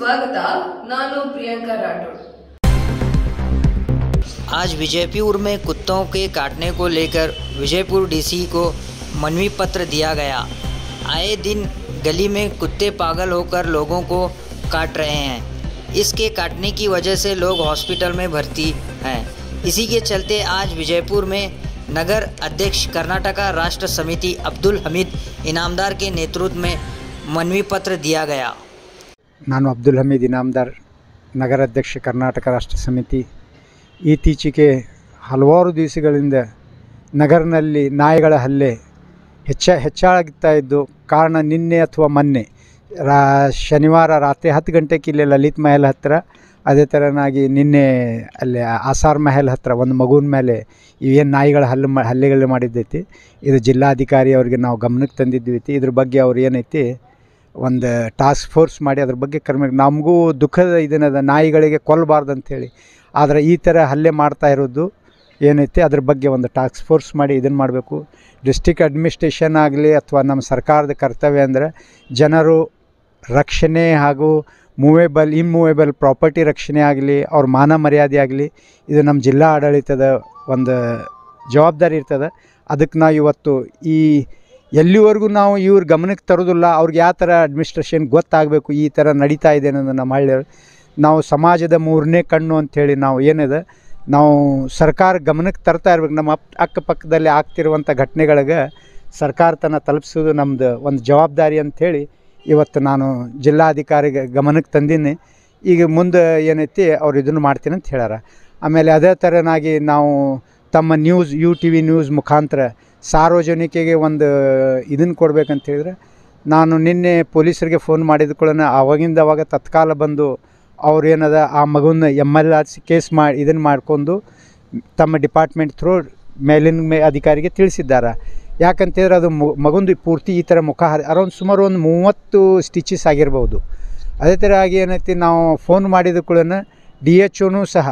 ಸ್ವಾಗತ ನಾನು ಪ್ರಿಯಾಂಕಾ ರಾಠೋಡ್ आज विजयपुर में कुत्तों के काटने को लेकर विजयपुर डीसी को मनवी पत्र दिया गया आए दिन गली में कुत्ते पागल होकर लोगों को काट रहे हैं इसके काटने की वजह से लोग हॉस्पिटल में भर्ती हैं इसी के चलते आज विजयपुर में नगर अध्यक्ष कर्नाटका राष्ट्र समिति अब्दुल हमीद इनामदार के नेतृत्व में मनवी पत्र दिया गया ನಾನು ಅಬ್ದುಲ್ ಹಮೀದ್ ಇನಾಮ್ದಾರ್ ನಗರಾಧ್ಯಕ್ಷ ಕರ್ನಾಟಕ ರಾಷ್ಟ್ರ ಸಮಿತಿ ಇತ್ತೀಚೆಗೆ ಹಲವಾರು ದಿವಸಗಳಿಂದ ನಗರನಲ್ಲಿ ನಾಯಿಗಳ ಹಲ್ಲೆ ಹೆಚ್ಚ ಹೆಚ್ಚಾಗ್ತಾ ಇದ್ದು ಕಾರಣ ನಿನ್ನೆ ಅಥವಾ ಮೊನ್ನೆ ರಾ ಶನಿವಾರ ರಾತ್ರಿ ಹತ್ತು ಗಂಟೆಗೆ ಇಲ್ಲಿ ಲಲಿತ್ ಮಹಲ್ ಹತ್ತಿರ ಅದೇ ಥರನಾಗಿ ನಿನ್ನೆ ಅಲ್ಲಿ ಆಸಾರ್ ಮಹಲ್ ಹತ್ತಿರ ಒಂದು ಮಗುವಿನ ಮೇಲೆ ಏನು ನಾಯಿಗಳ ಹಲ್ಲೆ ಮಾ ಹಲ್ಲೆಗಳು ಮಾಡಿದ್ದೈತಿ ಇದು ಜಿಲ್ಲಾಧಿಕಾರಿ ಅವ್ರಿಗೆ ನಾವು ಗಮನಕ್ಕೆ ತಂದಿದ್ವಿ ಐತಿ ಇದ್ರ ಬಗ್ಗೆ ಅವ್ರು ಏನೈತಿ ಒಂದು ಟಾಸ್ಕ್ ಫೋರ್ಸ್ ಮಾಡಿ ಅದ್ರ ಬಗ್ಗೆ ಕ್ರಮ ನಮಗೂ ದುಃಖದ ಇದನ್ನದ ನಾಯಿಗಳಿಗೆ ಕೊಲ್ಲಬಾರ್ದು ಅಂಥೇಳಿ ಆದರೆ ಈ ಥರ ಹಲ್ಲೆ ಮಾಡ್ತಾ ಇರೋದು ಏನೈತಿ ಅದ್ರ ಬಗ್ಗೆ ಒಂದು ಟಾಸ್ಕ್ ಫೋರ್ಸ್ ಮಾಡಿ ಇದನ್ನು ಮಾಡಬೇಕು ಡಿಸ್ಟಿಕ್ ಅಡ್ಮಿನಿಸ್ಟ್ರೇಷನ್ ಆಗಲಿ ಅಥವಾ ನಮ್ಮ ಸರ್ಕಾರದ ಕರ್ತವ್ಯ ಅಂದರೆ ಜನರು ರಕ್ಷಣೆ ಹಾಗೂ ಮೂವೇಬಲ್ ಇಮ್ಮೂವೇಬಲ್ ಪ್ರಾಪರ್ಟಿ ರಕ್ಷಣೆ ಆಗಲಿ ಅವ್ರ ಮಾನ ಮರ್ಯಾದೆ ಆಗಲಿ ಇದು ನಮ್ಮ ಜಿಲ್ಲಾ ಆಡಳಿತದ ಒಂದು ಜವಾಬ್ದಾರಿ ಇರ್ತದೆ ಅದಕ್ಕೆ ನಾವು ಇವತ್ತು ಈ ಎಲ್ಲಿವರೆಗೂ ನಾವು ಇವ್ರ ಗಮನಕ್ಕೆ ತರೋದಿಲ್ಲ ಅವ್ರಿಗೆ ಯಾವ ಥರ ಅಡ್ಮಿನಿಸ್ಟ್ರೇಷನ್ ಗೊತ್ತಾಗಬೇಕು ಈ ಥರ ನಡೀತಾ ಇದೆ ಅನ್ನೋದು ನಮ್ಮ ಹಳ್ಳಿಯವ್ರು ನಾವು ಸಮಾಜದ ಮೂರನೇ ಕಣ್ಣು ಅಂಥೇಳಿ ನಾವು ಏನಿದೆ ನಾವು ಸರ್ಕಾರ ಗಮನಕ್ಕೆ ತರ್ತಾ ಇರ್ಬೇಕು ನಮ್ಮ ಅಪ್ ಅಕ್ಕಪಕ್ಕದಲ್ಲಿ ಆಗ್ತಿರುವಂಥ ಘಟನೆಗಳಿಗೆ ಸರ್ಕಾರ ತನ್ನ ತಲುಪಿಸೋದು ನಮ್ಮದು ಒಂದು ಜವಾಬ್ದಾರಿ ಅಂಥೇಳಿ ಇವತ್ತು ನಾನು ಜಿಲ್ಲಾಧಿಕಾರಿಗೆ ಗಮನಕ್ಕೆ ತಂದೀನಿ ಈಗ ಮುಂದೆ ಏನೈತಿ ಅವ್ರು ಇದನ್ನು ಮಾಡ್ತೀನಿ ಅಂತ ಹೇಳ್ಯಾರ ಆಮೇಲೆ ಅದೇ ಥರನಾಗಿ ನಾವು ತಮ್ಮ news U T V news ಮುಖಾಂತರ ಸಾರ್ವಜನಿಕರಿಗೆ ಒಂದು ಇದನ್ನು ಕೊಡ್ಬೇಕಂತ ಹೇಳಿದ್ರೆ ನಾನು ನಿನ್ನೆ ಪೊಲೀಸರಿಗೆ ಫೋನ್ ಮಾಡಿದ ಕೂಡನ ಅವಾಗಿಂದ ಅವಾಗ ತತ್ಕಾಲ ಬಂದು ಅವ್ರು ಏನದ ಆ ಮಗುನ M L R C case ಮಾಡಿ ಇದನ್ನು ಮಾಡ್ಕೊಂಡು ತಮ್ಮ ಡಿಪಾರ್ಟ್ಮೆಂಟ್ ಥ್ರೂ ಮೇಲಿನ ಮೇ ಅಧಿಕಾರಿಗೆ ತಿಳಿಸಿದ್ದಾರೆ ಯಾಕಂತೇಳಿದ್ರೆ ಅದು ಮು ಮಗುಂದು ಪೂರ್ತಿ ಈ ಥರ ಮುಖ ಅರೌಂಡ್ ಸುಮಾರು ಒಂದು ಮೂವತ್ತು ಸ್ಟಿಚಸ್ ಆಗಿರ್ಬೋದು ಅದೇ ಥರ ಆಗಿ ಏನೈತಿ ನಾವು ಫೋನ್ ಮಾಡಿದ ಕೂಡ ಡಿ ಎಚ್ ಒನೂ ಸಹ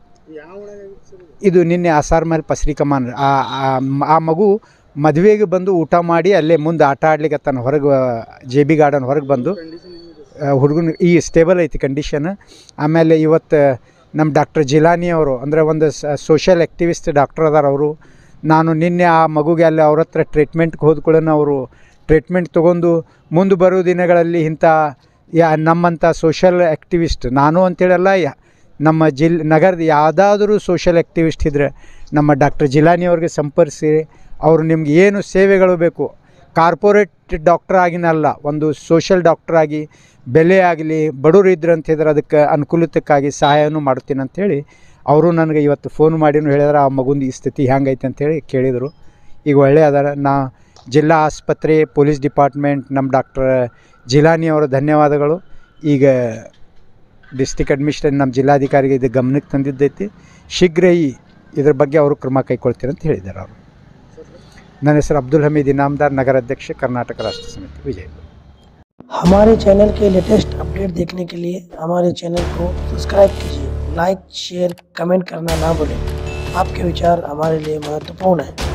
ಇದು ನಿನ್ನೆ ಆಸಾರ್ ಮೇಲೆ ಪಸರಿ ಕಮಾನ್ ಆ ಆ- ಆ ಮಗು ಮದುವೆಗೆ ಬಂದು ಊಟ ಮಾಡಿ ಅಲ್ಲೇ ಮುಂದೆ ಆಟ ಆಡ್ಲಿಕ್ಕೆ ತನ್ನ ಹೊರಗೆ ಜೆ ಬಿ ಗಾರ್ಡನ್ ಹೊರಗೆ ಬಂದು ಹುಡುಗನ ಈ ಸ್ಟೇಬಲ್ ಐತಿ ಕಂಡೀಷನ್ ಆಮೇಲೆ ಇವತ್ತು ನಮ್ಮ ಡಾಕ್ಟರ್ ಜಿಲಾನಿ ಅವರು ಅಂದರೆ ಒಂದು ಸೋಷಿಯಲ್ ಆ್ಯಕ್ಟಿವಿಸ್ಟ್ ಡಾಕ್ಟರ್ ಅದಾರ ಅವರು ನಾನು ನಿನ್ನೆ ಆ ಮಗುಗೆ ಅಲ್ಲಿ ಅವ್ರ ಹತ್ರ ಟ್ರೀಟ್ಮೆಂಟ್ಗೆ ಹೋದ್ಕೊಳ್ಳೋಣ ಅವರು ಟ್ರೀಟ್ಮೆಂಟ್ ತೊಗೊಂಡು ಮುಂದೆ ಬರೋ ದಿನಗಳಲ್ಲಿ ಇಂಥ ಯಾ ನಮ್ಮಂಥ ಸೋಷಲ್ ಆ್ಯಕ್ಟಿವಿಸ್ಟ್ ನಾನು ಅಂತೇಳಲ್ಲ ಯಾ ನಮ್ಮ ಜಿಲ್ ನಗರದ ಯಾವುದಾದ್ರೂ ಸೋಷಲ್ ಆ್ಯಕ್ಟಿವಿಸ್ಟ್ ಇದ್ದರೆ ನಮ್ಮ ಡಾಕ್ಟರ್ ಜಿಲಾನಿ ಅವ್ರಿಗೆ ಸಂಪರ್ಕಿಸಿ ಅವರು ನಿಮ್ಗೆ ಏನು ಸೇವೆಗಳು ಬೇಕು ಕಾರ್ಪೊರೇಟ್ ಡಾಕ್ಟರ್ ಆಗಿನಲ್ಲ ಒಂದು ಸೋಷಲ್ ಡಾಕ್ಟರ್ ಆಗಿ ಬೆಲೆ ಆಗಲಿ ಬಡವರು ಇದ್ರು ಅಂತಿದ್ರೆ ಅದಕ್ಕೆ ಅನುಕೂಲತೆಕ್ಕಾಗಿ ಸಹಾಯನೂ ಮಾಡ್ತೀನಿ ಅಂಥೇಳಿ ಅವರು ನನಗೆ ಇವತ್ತು ಫೋನ್ ಮಾಡಿನೂ ಹೇಳಿದ್ರೆ ಆ ಮಗುಂದು ಈ ಸ್ಥಿತಿ ಹೆಂಗೈತೆ ಅಂಥೇಳಿ ಕೇಳಿದರು ಈಗ ಒಳ್ಳೆಯ ಅದಾರ ನಾ ಜಿಲ್ಲಾ ಆಸ್ಪತ್ರೆ ಪೊಲೀಸ್ ಡಿಪಾರ್ಟ್ಮೆಂಟ್ ನಮ್ಮ ಡಾಕ್ಟರ್ ಜಿಲಾನಿ ಅವರ ಧನ್ಯವಾದಗಳು ಈಗ ಡಿಸ್ಟಿಕ್ ಅಡ್ಮಿನಿಸ್ಟ್ರೇಷನ್ ನಮ್ಮ ಜಿಲ್ಲಾಧಿಕಾರಿಗೆ ಇದು ಗಮನಕ್ಕೆ ತಂದಿದ್ದೈತಿ ಶೀಘ್ರ ಈ ಇದ್ರ ಬಗ್ಗೆ ಅವರು ಕ್ರಮ ಕೈಗೊಳ್ತೀರಿ ಅಂತ ಹೇಳಿದ್ದಾರೆ ಅವರು ನನ್ನ ಹೆಸರು ಅಬ್ದುಲ್ ಹಮೀದ್ ಇನಾಮದಾರ್ ನಗರಾಧ್ಯಕ್ಷ ಕರ್ನಾಟಕ ರಾಷ್ಟ್ರ ಸಮಿತಿ ವಿಜಯಪುರ हमारे चैनल के लेटेस्ट अपडेट देखने के लिए हमारे चैनल को सब्सक्राइब कीजिए लाइक शेयर कमेंट करना ना भूलें आपके विचार हमारे लिए महत्वपूर्ण हैं